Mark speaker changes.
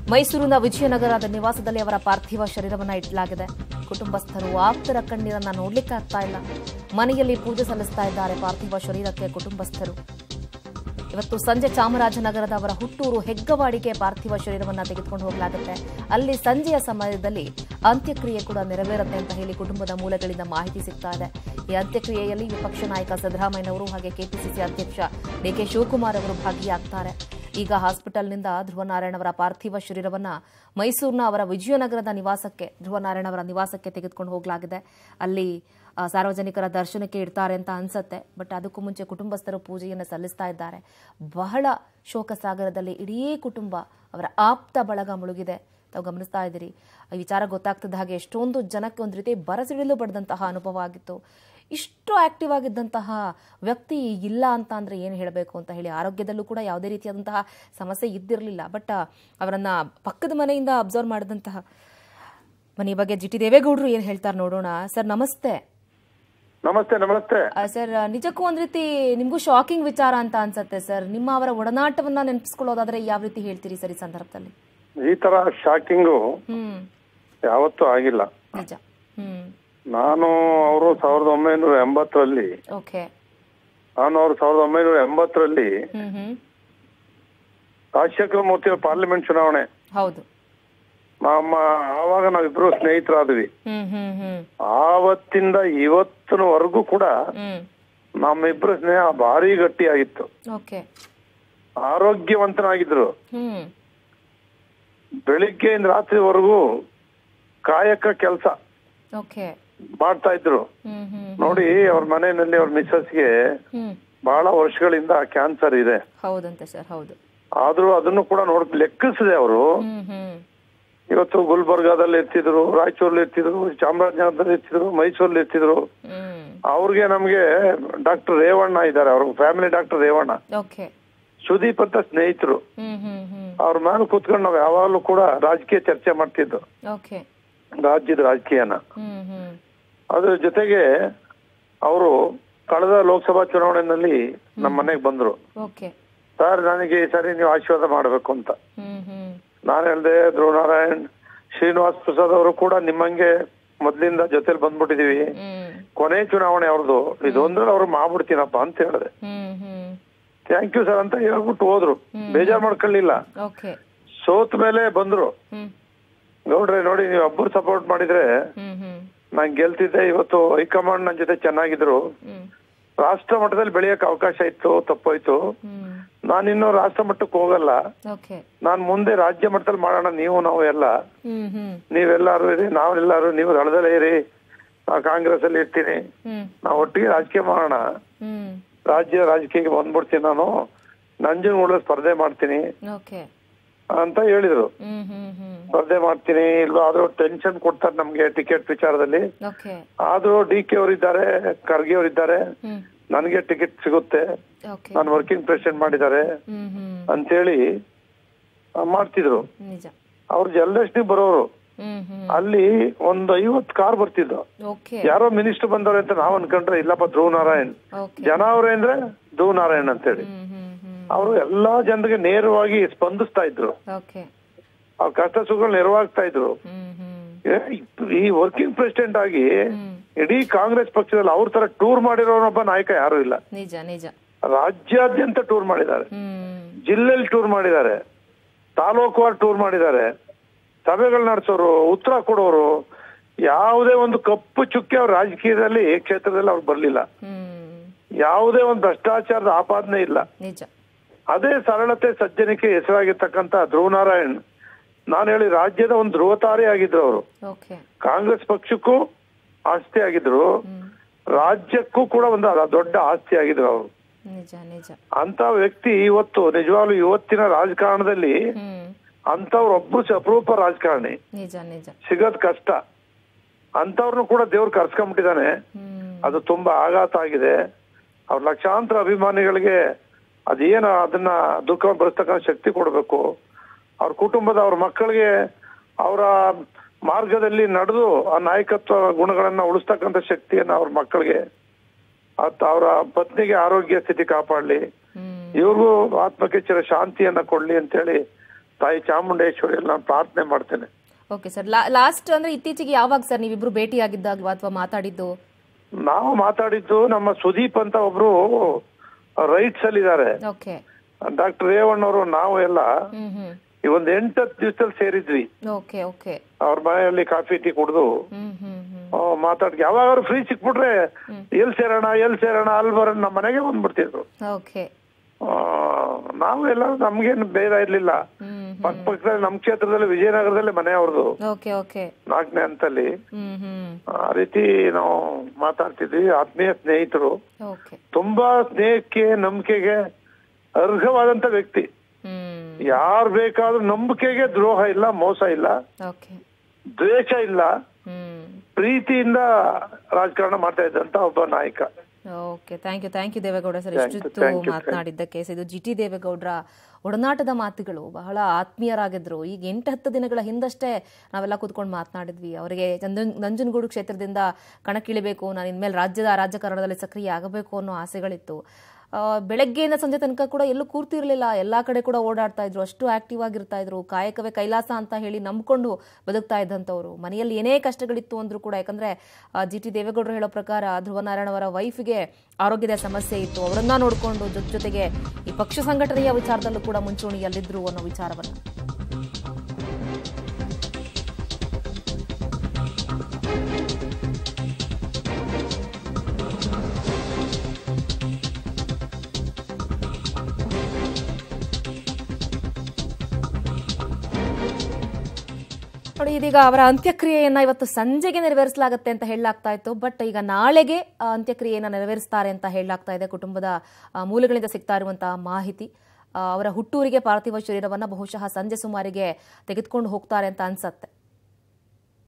Speaker 1: ಮೈಸೂರಿನ ವಿಜಯನಗರದ ನಿವಾಸದಲ್ಲಿ ಅವರ ಪಾರ್ಥಿವ ಶರೀರವನ್ನ ಇಡಲಾಗಿದೆ ಕುಟುಂಬಸ್ಥರು ಆಪ್ತರ ಕಣ್ಣೀರನ್ನ ನೋಡ್ಲಿಕ್ಕಾಗ್ತಾ ಇಲ್ಲ ಮನೆಯಲ್ಲಿ ಪೂಜೆ ಸಲ್ಲಿಸ್ತಾ ಇದ್ದಾರೆ ಪಾರ್ಥಿವ ಶರೀರಕ್ಕೆ ಕುಟುಂಬಸ್ಥರು ಇವತ್ತು ಸಂಜೆ ಚಾಮರಾಜನಗರದ ಅವರ ಹುಟ್ಟೂರು ಹೆಗ್ಗವಾಡಿಗೆ ಪಾರ್ಥಿವ ಶರೀರವನ್ನ ತೆಗೆದುಕೊಂಡು ಹೋಗಲಾಗುತ್ತೆ ಅಲ್ಲಿ ಸಂಜೆಯ ಸಮಯದಲ್ಲಿ ಅಂತ್ಯಕ್ರಿಯೆ ಕೂಡ ನೆರವೇರುತ್ತೆ ಅಂತ ಹೇಳಿ ಕುಟುಂಬದ ಮೂಲಗಳಿಂದ ಮಾಹಿತಿ ಸಿಗ್ತಾ ಇದೆ ಈ ಅಂತ್ಯಕ್ರಿಯೆಯಲ್ಲಿ ವಿಪಕ್ಷ ನಾಯಕ ಸಿದ್ದರಾಮಯ್ಯನವರು ಹಾಗೆ ಕೆಪಿಸಿಸಿ ಅಧ್ಯಕ್ಷ ಡಿಕೆ ಶಿವಕುಮಾರ್ ಅವರು ಭಾಗಿಯಾಗ್ತಾರೆ ಈಗ ಹಾಸ್ಪಿಟಲ್ನಿಂದ ಧ್ರುವನಾರಾಯಣ ಅವರ ಪಾರ್ಥಿವ ಶರೀರವನ್ನ ಮೈಸೂರಿನ ಅವರ ವಿಜಯನಗರದ ನಿವಾಸಕ್ಕೆ ಧ್ರುವನಾರಾಯಣ ಅವರ ನಿವಾಸಕ್ಕೆ ತೆಗೆದುಕೊಂಡು ಹೋಗಲಾಗಿದೆ ಅಲ್ಲಿ ಆ, ಸಾರ್ವಜನಿಕರ ದರ್ಶನಕ್ಕೆ ಇಡ್ತಾರೆ ಅಂತ ಅನ್ಸತ್ತೆ ಬಟ್ ಅದಕ್ಕೂ ಮುಂಚೆ ಕುಟುಂಬಸ್ಥರು ಪೂಜೆಯನ್ನು ಸಲ್ಲಿಸ್ತಾ ಇದ್ದಾರೆ ಬಹಳ ಶೋಕ ಸಾಗರದಲ್ಲಿ ಇಡೀ ಕುಟುಂಬ ಅವರ ಆಪ್ತ ಬಳಗ ಮುಳುಗಿದೆ ತಾವು ಗಮನಿಸ್ತಾ ಇದ್ದೀರಿ ಈ ವಿಚಾರ ಗೊತ್ತಾಗ್ತಿದ್ದ ಹಾಗೆ ಎಷ್ಟೊಂದು ಜನಕ್ಕೆ ಒಂದು ರೀತಿ ಬರಸಿಡಿಲು ಬಡ್ದಂತಹ ಅನುಭವ ಆಗಿತ್ತು ಇಷ್ಟು ಆಕ್ಟಿವ್ ಆಗಿದ್ದಂತಹ ವ್ಯಕ್ತಿ ಇಲ್ಲ ಅಂತ ಅಂದ್ರೆ ಏನು ಹೇಳಬೇಕು ಅಂತ ಹೇಳಿ ಆರೋಗ್ಯದಲ್ಲೂ ಕೂಡ ಯಾವುದೇ ರೀತಿಯಾದಂತಹ ಸಮಸ್ಯೆ ಇದ್ದಿರಲಿಲ್ಲ ಬಟ್ ಅವರನ್ನ ಪಕ್ಕದ ಮನೆಯಿಂದ ಅಬ್ಸರ್ವ್ ಮಾಡಿದಂತಹ ಮನೆ ಬಗ್ಗೆ ಜಿ ಟಿ ದೇವೇಗೌಡರು ಏನು ಹೇಳ್ತಾರೆ ನೋಡೋಣ ಸರ್ ನಮಸ್ತೆ
Speaker 2: ನಮಸ್ತೆ ನಮಸ್ತೆ
Speaker 1: ಆ, ಸರ್ ನಿಜಕ್ಕೂ ಒಂದ್ ರೀತಿ ನಿಮ್ಗೂ ಶಾಕಿಂಗ್ ವಿಚಾರ ಅಂತ ಅನ್ಸತ್ತೆ ಸರ್ ನಿಮ್ಮ ಅವರ ಒಡನಾಟವನ್ನ ನೆನಪಿಸ್ಕೊಳ್ಳೋದಾದ್ರೆ ಯಾವ ರೀತಿ ಹೇಳ್ತೀರಿ ಸರ್ ಈ ಸಂದರ್ಭದಲ್ಲಿ
Speaker 2: ಈ ತರ ಶಾಕಿಂಗು
Speaker 1: ಹ್ಮ್
Speaker 2: ಯಾವತ್ತೂ ಆಗಿಲ್ಲ
Speaker 1: ನಿಜ ಹ್ಮ್
Speaker 2: ನಾನು ಅವರು ಸಾವಿರದ ಒಂಬೈನೂರ ಎಂಬತ್ತರಲ್ಲಿ
Speaker 1: ಓಕೆ
Speaker 2: ನಾನು ಅವರು ಸಾವಿರದ ಒಂಬೈನೂರ ಎಂಬತ್ತರಲ್ಲಿ
Speaker 1: ಹ್ಮ್ ಹ್ಮ್
Speaker 2: ರಾಜಶೇಖರ ಮೂರ್ತಿ ಪಾರ್ಲಿಮೆಂಟ್ ಚುನಾವಣೆ
Speaker 1: ಹೌದು
Speaker 2: ನಮ್ಮ ಆವಾಗ ನಾವಿಬ್ರು ಸ್ನೇಹಿತರಾದ್ವಿ
Speaker 1: ಹ್ಮ್ ಹ್ಮ್ ಹ್ಮ್
Speaker 2: ಆವತ್ತಿಂದ ಇವತ್ತಿನವರೆಗೂ ಕೂಡ
Speaker 1: ಹ್ಮ್
Speaker 2: ನಮ್ಮಿಬ್ರು ಸ್ನೇಹ ಭಾರಿ ಗಟ್ಟಿಯಾಗಿತ್ತು
Speaker 1: ಓಕೆ
Speaker 2: ಆರೋಗ್ಯವಂತನಾಗಿದ್ರು
Speaker 1: ಹ್ಮ್
Speaker 2: ಬೆಳಿಗ್ಗೆಯಿಂದ ರಾತ್ರಿವರೆಗೂ ಕಾಯಕ ಕೆಲಸ
Speaker 1: ಓಕೆ
Speaker 2: ಮಾಡ್ತಾ ಇದ್ರು
Speaker 1: ಹ್ಮ್ ಹ್ಮ್
Speaker 2: ನೋಡಿ ಅವ್ರ ಮನೆಯಲ್ಲಿ ಅವ್ರ ಮಿಸ್ಸಸ್ಗೆ
Speaker 1: ಹ್ಮ್
Speaker 2: ಬಹಳ ವರ್ಷಗಳಿಂದ ಕ್ಯಾನ್ಸರ್ ಇದೆ
Speaker 1: ಹೌದಂತೆ ಸರ್ ಹೌದು
Speaker 2: ಆದ್ರೂ ಅದನ್ನು ಕೂಡ ನೋಡ್ ಲೆಕ್ಕಿಸಿದೆ ಅವರು
Speaker 1: ಹ್ಮ್ ಹ್ಮ್
Speaker 2: ಇವತ್ತು ಗುಲ್ಬರ್ಗಾದಲ್ಲಿ ಇರ್ತಿದ್ರು ರಾಯಚೂರಲ್ಲಿ ಇರ್ತಿದ್ರು ಚಾಮರಾಜನಗರದಲ್ಲಿ ಇರ್ತಿದ್ರು ಮೈಸೂರಲ್ಲಿ ಇರ್ತಿದ್ರು
Speaker 1: ಹ್ಮ್
Speaker 2: ಅವ್ರಿಗೆ ನಮ್ಗೆ ಡಾಕ್ಟರ್ ರೇವಣ್ಣ ಇದ್ದಾರೆ ಅವ್ರ family doctor Revanna
Speaker 1: okay
Speaker 2: Sudeep ಅಂತ ಸ್ನೇಹಿತರು
Speaker 1: ಹ್ಮ್ ಹ್ಮ್ ಹ್ಮ್
Speaker 2: ಅವ್ರ ಮೇಲೆ ಕೂತ್ಕೊಂಡು ನಾವು ಯಾವಾಗಲೂ ಕೂಡ ರಾಜಕೀಯ ಚರ್ಚೆ ಮಾಡ್ತಿದ್ದು
Speaker 1: ಓಕೆ
Speaker 2: ರಾಜ್ಯದ ರಾಜಕೀಯನ
Speaker 1: ಹ್ಮ್ ಹ್ಮ್
Speaker 2: ಅದ್ರ ಜೊತೆಗೆ ಅವರು ಕಳೆದ ಲೋಕಸಭಾ ಚುನಾವಣೆಯಲ್ಲಿ ನಮ್ಮ ಮನೆಗೆ ಬಂದ್ರು
Speaker 1: ಓಕೆ
Speaker 2: ಸರ್ ನನಗೆ ಈ ಸರಿ ನೀವು ಆಶೀರ್ವಾದ ಮಾಡಬೇಕು ಅಂತ
Speaker 1: ಹ್ಮ್ ಹ್ಮ್
Speaker 2: ನಾನು ಹೇಳ್ದೆ ಧ್ರುವನಾರಾಯಣ್ ಶ್ರೀನಿವಾಸ್ ಪ್ರಸಾದ್ ಅವರು ಕೂಡ ನಿಮ್ಮಂಗೆ ಮೊದ್ಲಿಂದ ಜೊತೆಲಿ ಬಂದ್ಬಿಟ್ಟಿದೀವಿ
Speaker 1: ಹ್ಮ್
Speaker 2: ಕೊನೆ ಚುನಾವಣೆ ಅವ್ರದ್ದು ಇದೊಂದ್ರಲ್ಲಿ ಅವ್ರು ಮಾಡ್ಬಿಡ್ತೀನಪ್ಪ ಅಂತ ಹೇಳಿದೆ
Speaker 1: hmm hmm
Speaker 2: thank you sir ಅಂತ ಹೇಳ್ಬಿಟ್ಟು ಹೋದ್ರು ಬೇಜಾರ್ ಮಾಡ್ಕೊಳ್ಳಿಲ್ಲ
Speaker 1: ಓಕೆ
Speaker 2: ಸೋತ್ ಮೇಲೆ ಬಂದ್ರು
Speaker 1: ಹ್ಮ್
Speaker 2: ನೋಡ್ರಿ ನೋಡಿ ನೀವು ಒಬ್ಬರು ಸಪೋರ್ಟ್ ಮಾಡಿದ್ರೆ
Speaker 1: ಹ್ಮ್ ಹ್ಮ್
Speaker 2: ನಾನ್ ಗೆಲ್ತಿದ್ದೆ ಇವತ್ತು ಹೈಕಮಾಂಡ್ ನನ್ನ ಜೊತೆ ಚೆನ್ನಾಗಿದ್ರು
Speaker 1: ಹ್ಮ್
Speaker 2: ರಾಷ್ಟ್ರ ಮಟ್ಟದಲ್ಲಿ ಬೆಳೆಯಕ್ ಅವಕಾಶ ಇತ್ತು ತಪ್ಪೋಯ್ತು
Speaker 1: ಹ್ಮ್
Speaker 2: ನಾನಿನ್ನು ರಾಷ್ಟ್ರ ಮಟ್ಟಕ್ಕೆ ಹೋಗಲ್ಲ
Speaker 1: ಓಕೆ
Speaker 2: ನಾನ್ ಮುಂದೆ ರಾಜ್ಯ ಮಟ್ಟದಲ್ಲಿ ಮಾಡೋಣ ನೀವು ನಾವು ಎಲ್ಲ
Speaker 1: ಹ್ಮ್ ಹ್ಮ್
Speaker 2: ನೀವೆಲ್ಲಾರು ಇರಿ ನಾವೆಲ್ಲಾರು ನೀವು ದಳದಲ್ಲೇ ಇರಿ ನಾ ಕಾಂಗ್ರೆಸ್ ಅಲ್ಲಿ ಇರ್ತೀನಿ
Speaker 1: ಹ್ಮ್
Speaker 2: ನಾವು ಒಟ್ಟಿಗೆ ರಾಜಕೀಯ ಮಾಡೋಣ
Speaker 1: ಹ್ಮ್
Speaker 2: ರಾಜ್ಯ ರಾಜಕೀಯಕ್ಕೆ ಬಂದ್ಬಿಡ್ತೀನಿ ನಾನು ನಂಜನಗೂಡಲ್ಲಿ ಸ್ಪರ್ಧೆ ಮಾಡ್ತೀನಿ
Speaker 1: ಓಕೆ
Speaker 2: ಅಂತ ಹೇಳಿದ್ರು
Speaker 1: ಹ್ಮ್ ಹ್ಮ್ ಹ್ಮ್
Speaker 2: ಸ್ಪರ್ಧೆ ಮಾಡ್ತೀನಿ ಇಲ್ವಾ ಆದ್ರೂ ಟೆನ್ಷನ್ ಕೊಡ್ತಾರೆ ನಮ್ಗೆ ಟಿಕೆಟ್ ವಿಚಾರದಲ್ಲಿ
Speaker 1: ಓಕೆ
Speaker 2: ಆದ್ರೂ ಡಿ ಕೆ ಅವರಿದ್ದಾರೆ ಖರ್ಗೆ ಅವರಿದ್ದಾರೆ
Speaker 1: ಹ್ಮ್
Speaker 2: ನನಗೆ ಟಿಕೆಟ್ ಸಿಗುತ್ತೆ
Speaker 1: ಓಕೆ
Speaker 2: ನಾನು ವರ್ಕಿಂಗ್ ಪ್ರೆಸಿಡೆಂಟ್ ಮಾಡಿದ್ದಾರೆ
Speaker 1: ಹ್ಮ್ ಹ್ಮ್
Speaker 2: ಅಂತೇಳಿ ಆ, ಮಾಡ್ತಿದ್ರು
Speaker 1: ನಿಜ
Speaker 2: ಅವ್ರು ಜಲ್ದಷ್ಟಿ ಬರೋರು
Speaker 1: ಹ್ಮ್ ಹ್ಮ್
Speaker 2: ಅಲ್ಲಿ ಒಂದು ಐವತ್ ಕಾರ್ ಬರ್ತಿದ್ದು
Speaker 1: ಓಕೆ
Speaker 2: ಯಾರೋ ಮಿನಿಸ್ಟರ್ ಬಂದವ್ರೆ ಅಂತ ನಾವ್ ಅನ್ಕೊಂಡ್ರೆ ಇಲ್ಲಪ್ಪ ಧ್ರುವ್ ನಾರಾಯಣ್
Speaker 1: ಓಕೆ
Speaker 2: ಜನ ಅವ್ರೆ ಅಂದ್ರೆ ಧ್ರುವ್ ನಾರಾಯಣ್ ಅಂತೇಳಿ
Speaker 1: ಹ್ಮ್ ಹ್ಮ್ ಹ್ಮ್
Speaker 2: ಅವರು ಎಲ್ಲಾ ಜನರಿಗೆ ನೇರವಾಗಿ ಸ್ಪಂದಿಸ್ತಾ ಇದ್ರು
Speaker 1: ಓಕೆ
Speaker 2: ಅವ್ರ ಕಷ್ಟ ಸುಖಗಳು ನೆರವಾಗ್ತಾ ಇದ್ರು
Speaker 1: ಹ್ಮ್ ಹ್ಮ್
Speaker 2: ಏ, ಈ ವರ್ಕಿಂಗ್ ಪ್ರೆಸಿಡೆಂಟ್ ಆಗಿ
Speaker 1: ಹ್ಮ್
Speaker 2: ಇಡೀ ಕಾಂಗ್ರೆಸ್ ಪಕ್ಷದಲ್ಲಿ ಅವ್ರ ತರ ಟೂರ್ ಮಾಡಿರೋನೊಬ್ಬ ನಾಯಕ ಯಾರು ಇಲ್ಲ
Speaker 1: ನಿಜ ನಿಜ
Speaker 2: ರಾಜ್ಯಾದ್ಯಂತ ಟೂರ್ ಮಾಡಿದ್ದಾರೆ
Speaker 1: ಹ್ಮ್
Speaker 2: ಜಿಲ್ಲೆಯಲ್ಲಿ ಟೂರ್ ಮಾಡಿದ್ದಾರೆ ತಾಲೂಕುವಾರು ಟೂರ್ ಮಾಡಿದ್ದಾರೆ ಸಭೆಗಳು ನಡೆಸೋರು ಉತ್ತರ ಕೊಡೋರು ಯಾವುದೇ ಒಂದು ಕಪ್ಪು ಚುಕ್ಕೆ ಅವ್ರ ರಾಜಕೀಯದಲ್ಲಿ ಕ್ಷೇತ್ರದಲ್ಲಿ ಅವ್ರು ಬರ್ಲಿಲ್ಲ
Speaker 1: ಹ್ಮ್
Speaker 2: ಯಾವುದೇ ಒಂದು ಭ್ರಷ್ಟಾಚಾರದ ಆಪಾದನೆ ಇಲ್ಲ
Speaker 1: ನಿಜ
Speaker 2: ಅದೇ ಸರಳತೆ ಸಜ್ಜನಿಕೆ ಹೆಸರಾಗಿರ್ತಕ್ಕಂತ ಧ್ರುವನಾರಾಯಣ್ ನಾನು ಹೇಳಿ ರಾಜ್ಯದ ಒಂದು ಧ್ರುವತಾರೆ ಆಗಿದ್ರು ಅವರು
Speaker 1: ಓಕೆ
Speaker 2: ಕಾಂಗ್ರೆಸ್ ಪಕ್ಷಕ್ಕೂ ಆಸ್ತಿ ಆಗಿದ್ರು
Speaker 1: ಹ್ಮ್
Speaker 2: ರಾಜ್ಯಕ್ಕೂ ಕೂಡ ಒಂದು ಅ- ದೊಡ್ಡ ಆಸ್ತಿ ಆಗಿದ್ರು ಅವರು
Speaker 1: ನಿಜ ನಿಜ
Speaker 2: ಅಂತ ವ್ಯಕ್ತಿ ಇವತ್ತು ನಿಜವಾಗ್ಲೂ ಇವತ್ತಿನ ರಾಜಕಾರಣದಲ್ಲಿ
Speaker 1: ಹ್ಮ್
Speaker 2: ಅಂತವ್ರೊಬ್ರು ಸ- ಅಪರೂಪ ರಾಜಕಾರಣಿ
Speaker 1: ನಿಜ ನಿಜ
Speaker 2: ಸಿಗೋದ್ ಕಷ್ಟ ಅಂತವ್ರನ್ನು ಕೂಡ ದೇವ್ರು ಕರ್ಸ್ಕೊಂಡ್ಬಿಟ್ಟಿದ್ದಾನೆ
Speaker 1: ಹ್ಮ್
Speaker 2: ಅದು ತುಂಬಾ ಆಘಾತ ಆಗಿದೆ ಅವ್ರ ಲಕ್ಷಾಂತರ ಅಭಿಮಾನಿಗಳಿಗೆ ಅದೇನು ಅದನ್ನ ದುಃಖ ಭರಿಸ್ತಕ್ಕಂಥ ಶಕ್ತಿ ಕೊಡಬೇಕು ಅವ್ರ ಕುಟುಂಬದ ಅವ್ರ ಮಕ್ಕಳಿಗೆ ಅವರ ಮಾರ್ಗದಲ್ಲಿ ನಡೆದು ಆ ನಾಯಕತ್ವ ಗುಣಗಳನ್ನ ಉಳಿಸ್ತಕ್ಕಂಥ ಶಕ್ತಿಯನ್ನ ಅವ್ರ ಮಕ್ಕಳಿಗೆ ಅತ್ ಅವರ ಪತ್ನಿಗೆ ಆರೋಗ್ಯ ಸ್ಥಿತಿ ಕಾಪಾಡ್ಲಿ
Speaker 1: ಹ್ಮ್
Speaker 2: ಇವ್ರಿಗೂ ಆತ್ಮಕ್ಕೆ ಚಿರ ಶಾಂತಿಯನ್ನ ಕೊಡ್ಲಿ ಅಂತೇಳಿ ತಾಯಿ ಚಾಮುಂಡೇಶ್ವರಿಯಲ್ಲಿ ನಾನು ಪ್ರಾರ್ಥನೆ ಮಾಡ್ತೇನೆ
Speaker 1: ಓಕೆ ಸರ್ ಲಾಸ್ಟ್ ಅಂದ್ರೆ ಇತ್ತೀಚೆಗೆ ಯಾವಾಗ ಸರ್ ನೀವಿಬ್ರು ಭೇಟಿಯಾಗಿದ್ದಾಗಲ್ವಾ ಅಥವಾ ಮಾತಾಡಿದ್ದು
Speaker 2: ನಾವು ಮಾತಾಡಿದ್ದು ನಮ್ಮ ಸುದೀಪ್ ಅಂತ ಒಬ್ರು ರೈಟ್ಸ್ ಅಲ್ಲಿ ಇದ್ದಾರೆ
Speaker 1: ಓಕೆ
Speaker 2: ಡಾಕ್ಟರ್ ರೇವಣ್ಣವರು ನಾವು ಎಲ್ಲ
Speaker 1: ಹ್ಮ್ ಹ್ಮ್
Speaker 2: ಈ ಒಂದ್ ಎಂಟತ್ತು ದಿವಸದಲ್ಲಿ ಸೇರಿದ್ವಿ
Speaker 1: ಓಕೆ ಓಕೆ
Speaker 2: ಅವ್ರ ಮನೆಯಲ್ಲಿ ಕಾಫಿ ಟೀ ಕುಡ್ದು
Speaker 1: ಹ್ಮ್ ಹ್ಮ್ ಹ್ಮ್
Speaker 2: ಮಾತಾಡ್ ಯಾವಾಗಾದ್ರು ಫ್ರೀ ಸಿಕ್ಬಿಟ್ರೆ ಎಲ್ ಸೇರೋಣ ಎಲ್ ಸೇರೋಣ ಅಲ್ಲಿ ಬರೋಣ ನಮ್ಮ ಮನೆಗೆ ಬಂದ್ಬಿಡ್ತಿದ್ರು
Speaker 1: ಓಕೆ
Speaker 2: ಆ, ನಾವು ಎಲ್ಲ ನಮ್ಗೇನು ಭೇದ ಇರ್ಲಿಲ್ಲ
Speaker 1: ಹ್ಮ್
Speaker 2: ಪಕ್ಕ ಪಕ್ಕದಲ್ಲಿ ನಮ್ಮ ಕ್ಷೇತ್ರದಲ್ಲಿ ವಿಜಯನಗರದಲ್ಲಿ ಮನೆ ಅವ್ರದ್ದು
Speaker 1: ಓಕೆ ಓಕೆ
Speaker 2: ನಾಲ್ಕನೇ ಹಂತಲ್ಲಿ
Speaker 1: ಹ್ಮ್ ಹ್ಮ್
Speaker 2: ಆ ರೀತಿ ನಾವು ಮಾತಾಡ್ತಿದ್ವಿ ಆತ್ಮೀಯ ಸ್ನೇಹಿತರು
Speaker 1: ಓಕೆ
Speaker 2: ತುಂಬಾ ಸ್ನೇಹಕ್ಕೆ ನಂಬಿಕೆಗೆ ಅರ್ಹವಾದಂತ ವ್ಯಕ್ತಿ
Speaker 1: ಹ್ಮ್
Speaker 2: ಯಾರು ಬೇಕಾದ್ರೂ ನಂಬಿಕೆಗೆ ದ್ರೋಹ ಇಲ್ಲ ಮೋಸ ಇಲ್ಲ
Speaker 1: ಓಕೆ
Speaker 2: ದ್ವೇಷ ಇಲ್ಲ
Speaker 1: ಹ್ಮ್
Speaker 2: ಪ್ರೀತಿಯಿಂದ ರಾಜಕಾರಣ ಮಾಡ್ತಾ ಇದ್ದಂತ ಒಬ್ಬ ನಾಯಕ
Speaker 1: okay thank you thank you Deve Gowda sir
Speaker 2: Thank you,
Speaker 1: ಇಷ್ಟಿತ್ತು
Speaker 2: thank you,
Speaker 1: ಮಾತನಾಡಿದ್ದಕ್ಕೆ ಇದು ಜಿ ಟಿ ದೇವೇಗೌಡರ ಒಡನಾಟದ ಮಾತುಗಳು ಬಹಳ ಆತ್ಮೀಯರಾಗಿದ್ರು ಈಗ ಎಂಟು ಹತ್ತು ದಿನಗಳ ಹಿಂದಷ್ಟೇ ನಾವೆಲ್ಲ ಕೂತ್ಕೊಂಡು ಮಾತನಾಡಿದ್ವಿ ಅವರಿಗೆ ನಂಜನ್ ನಂಜನಗೂಡು ಕ್ಷೇತ್ರದಿಂದ ಕಣಕ್ಕಿಳಿಬೇಕು ನಾನು ಇನ್ಮೇಲೆ ರಾಜ್ಯದ ರಾಜಕಾರಣದಲ್ಲಿ ಸಕ್ರಿಯ ಆಗಬೇಕು ಅನ್ನೋ ಆಸೆಗಳಿತ್ತು ಆ, ಬೆಳಗ್ಗೆಯಿಂದ ಸಂಜೆ ತನಕ ಕೂಡ ಎಲ್ಲೂ ಕೂರ್ತಿರ್ಲಿಲ್ಲ ಎಲ್ಲಾ ಕಡೆ ಕೂಡ ಓಡಾಡ್ತಾ ಇದ್ರು ಅಷ್ಟು ಆಕ್ಟಿವ್ ಆಗಿರ್ತಾ ಇದ್ರು ಕಾಯಕವೇ ಕೈಲಾಸ ಅಂತ ಹೇಳಿ ನಂಬ್ಕೊಂಡು ಬದುಕ್ತಾ ಇದ್ದಂಥವ್ರು ಮನೆಯಲ್ಲಿ ಏನೇ ಕಷ್ಟಗಳಿತ್ತು ಅಂದ್ರೂ ಕೂಡ ಯಾಕಂದ್ರೆ ಜಿ ಟಿ ದೇವೇಗೌಡರು ಹೇಳೋ ಪ್ರಕಾರ ಧ್ರುವನಾರಾಯಣ ಅವರ ವೈಫ್ಗೆ ಆರೋಗ್ಯದ ಸಮಸ್ಯೆ ಇತ್ತು ಅವರನ್ನ ನೋಡಿಕೊಂಡು ಜೊತೆ ಜೊತೆಗೆ ಈ ಪಕ್ಷ ಸಂಘಟನೆಯ ವಿಚಾರದಲ್ಲೂ ಕೂಡ ಮುಂಚೂಣಿಯಲ್ಲಿದ್ರು ಅನ್ನೋ ವಿಚಾರವನ್ನ ನೋಡಿ ಇದೀಗ ಅವರ ಅಂತ್ಯಕ್ರಿಯೆಯನ್ನ ಇವತ್ತು ಸಂಜೆಗೆ ನೆರವೇರಿಸಲಾಗುತ್ತೆ ಅಂತ ಹೇಳಲಾಗ್ತಾ ಇತ್ತು ಬಟ್ ಈಗ ನಾಳೆಗೆ ಆ, ಅಂತ್ಯಕ್ರಿಯೆಯನ್ನ ನೆರವೇರಿಸ್ತಾರೆ ಅಂತ ಹೇಳಲಾಗ್ತಾ ಇದೆ ಕುಟುಂಬದ ಆ, ಮೂಲಗಳಿಂದ ಸಿಗ್ತಾ ಇರುವಂತಹ ಮಾಹಿತಿ ಆ, ಅವರ ಹುಟ್ಟೂರಿಗೆ ಪಾರ್ಥಿವ ಶರೀರವನ್ನ ಬಹುಶಃ ಸಂಜೆ ಸುಮಾರಿಗೆ ತೆಗೆದುಕೊಂಡು ಹೋಗ್ತಾರೆ ಅಂತ ಅನ್ಸತ್ತೆ